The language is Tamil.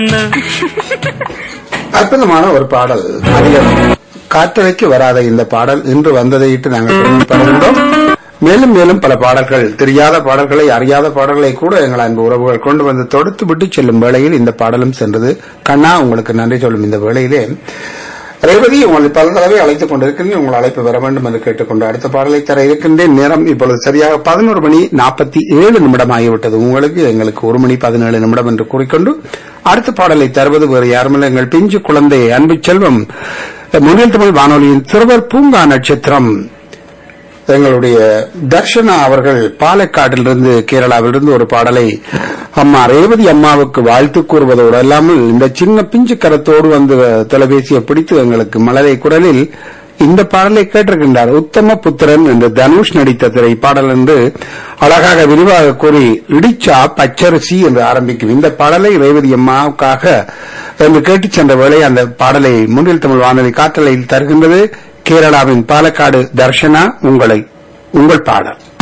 அற்புதமான ஒரு பாடல் அதிகம் காற்றலைக்கு வராத இந்த பாடல் இன்று வந்ததையிட்டு நாங்கள் பெருமைப்படுகின்றோம் மேலும் மேலும் பல பாடல்கள் தெரியாத பாடல்களை அறியாத பாடல்களை கூட எங்கள் அன்பு உறவுகள் கொண்டு வந்து தொடுத்து விட்டு செல்லும் வேளையில் இந்த பாடலும் சென்றது கண்ணா உங்களுக்கு நன்றி சொல்லும் இந்த வேளையிலே ரேவதி உங்களை பல தடவை அழைத்துக் கொண்டிருக்கிறேன் உங்கள் அழைப்பு வர வேண்டும் என்று கேட்டுக்கொண்டு அடுத்த பாடலை தர இருக்கின்றேன் நேரம் இப்பொழுது சரியாக பதினோரு மணி நாற்பத்தி ஏழு நிமிடம் ஆகிவிட்டது உங்களுக்கு எங்களுக்கு ஒரு மணி பதினேழு நிமிடம் என்று கூறிக்கொண்டு அடுத்த பாடலை தருவது வேறு யாருமில்லை எங்கள் பிஞ்சு குழந்தை அன்பு செல்வம் முன்னில் தமிழ் வானொலியின் சிறுவர் பூங்கா நட்சத்திரம் எங்களுடைய தர்ஷனா அவர்கள் பாலக்காட்டிலிருந்து கேரளாவிலிருந்து ஒரு பாடலை அம்மா ரேவதி அம்மாவுக்கு வாழ்த்து கூறுவதோடு அல்லாமல் இந்த சின்ன பிஞ்சு கரத்தோடு வந்து தொலைபேசியை பிடித்து எங்களுக்கு மலரை குரலில் இந்த பாடலை கேட்டிருக்கின்றார் உத்தம புத்திரன் என்று தனுஷ் நடித்த திரை பாடல் என்று அழகாக விரிவாக கூறி இடிச்சா பச்சரிசி என்று ஆரம்பிக்கும் இந்த பாடலை ரேவதி அம்மாவுக்காக என்று கேட்டுச் சென்ற வேளை அந்த பாடலை முன்னில் தமிழ் வானொலி காற்றலையில் தருகின்றது கேரளாவின் பாலக்காடு தர்ஷனா உங்களை உங்கள் பாடல்